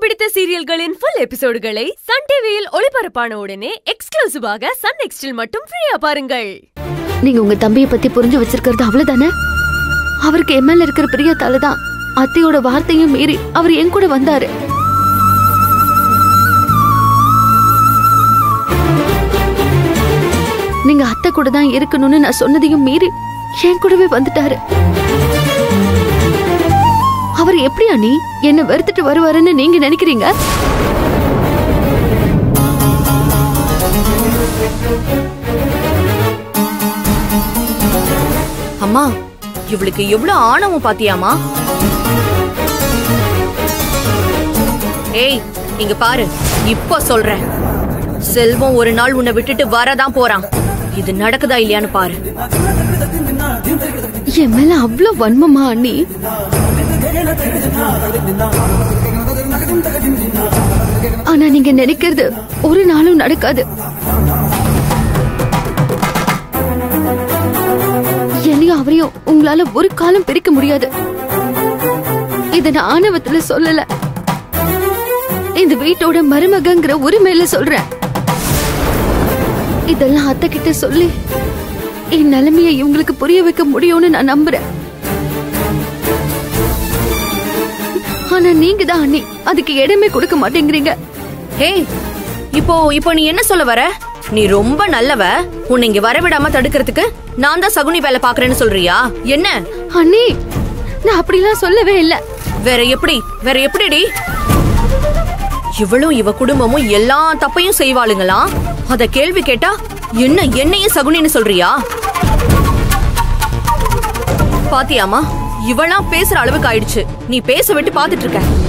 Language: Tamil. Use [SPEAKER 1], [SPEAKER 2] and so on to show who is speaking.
[SPEAKER 1] பிடித்த சீரியல்களின் ஃபுல் எபிசோடுகளை சன் டிவியில் ஒளிபரப்பான உடனே எக்ஸ்க்ளூசிவாக சன் நெக்ஸ்டில் மட்டும் ஃப்ரீயா பாருங்கள்
[SPEAKER 2] நீங்க உங்க தம்பியை பத்தி புரிஞ்சு வச்சிருக்கிறது அவ்வளவுதானே அவருக்கு என் மேல இருக்கிற பிரியத்தால தான் அத்தையோட வார்த்தையும் மீறி அவர் என் கூட வந்தாரு நீங்க அத்தை கூட தான் இருக்கணும்னு நான் சொன்னதையும் மீறி என் கூடவே வந்துட்டாரு அவர் எப்படி அண்ணி என்ன வெறுத்துட்டு வருவாருன்னு நீங்க நினைக்கிறீங்க
[SPEAKER 3] அம்மா இவளுக்கு எவ்வளவு ஆணவம் பாத்தியாமா ஏய் இங்க பாரு இப்ப சொல்றேன் செல்வம் ஒரு நாள் உன்னை விட்டுட்டு வரதான் போறான் இது நடக்குதா இல்லையான்னு பாரு
[SPEAKER 2] என் மேல அவ்வளவு வன்மமா அண்ணி ஆனா நீங்க நினைக்கிறது ஒரு நாளும் நடக்காது என்னையும் அவரையும் உங்களால ஒரு காலம் பிரிக்க முடியாது இத நான் ஆணவத்துல சொல்லல இந்த வீட்டோட மருமகங்கிற உரிமையில சொல்றேன் இதெல்லாம் அத்தை கிட்ட சொல்லி என் நிலைமைய இவங்களுக்கு புரிய வைக்க முடியும்னு நான் நம்புறேன் ஆனா நீங்க தான் அண்ணி அதுக்கு இடமே கொடுக்க மாட்டேங்கிறீங்க
[SPEAKER 3] ஏய் இப்போ இப்போ நீ என்ன சொல்ல வர நீ ரொம்ப நல்லவ உன்னை இங்க வரவிடாம தடுக்கிறதுக்கு நான் தான் சகுனி வேலை பாக்குறேன்னு சொல்றியா என்ன
[SPEAKER 2] அண்ணி நான் அப்படிலாம் சொல்லவே இல்ல
[SPEAKER 3] வேற எப்படி வேற எப்படிடி இவளும் இவ குடும்பமும் எல்லா தப்பையும் செய்வாளுங்களாம் அத கேள்வி கேட்டா என்ன என்னையும் சகுனின்னு சொல்றியா பாத்தியாமா இவளா பேசுற அளவுக்கு ஆயிடுச்சு நீ பேச விட்டு பாத்துட்டு இருக்க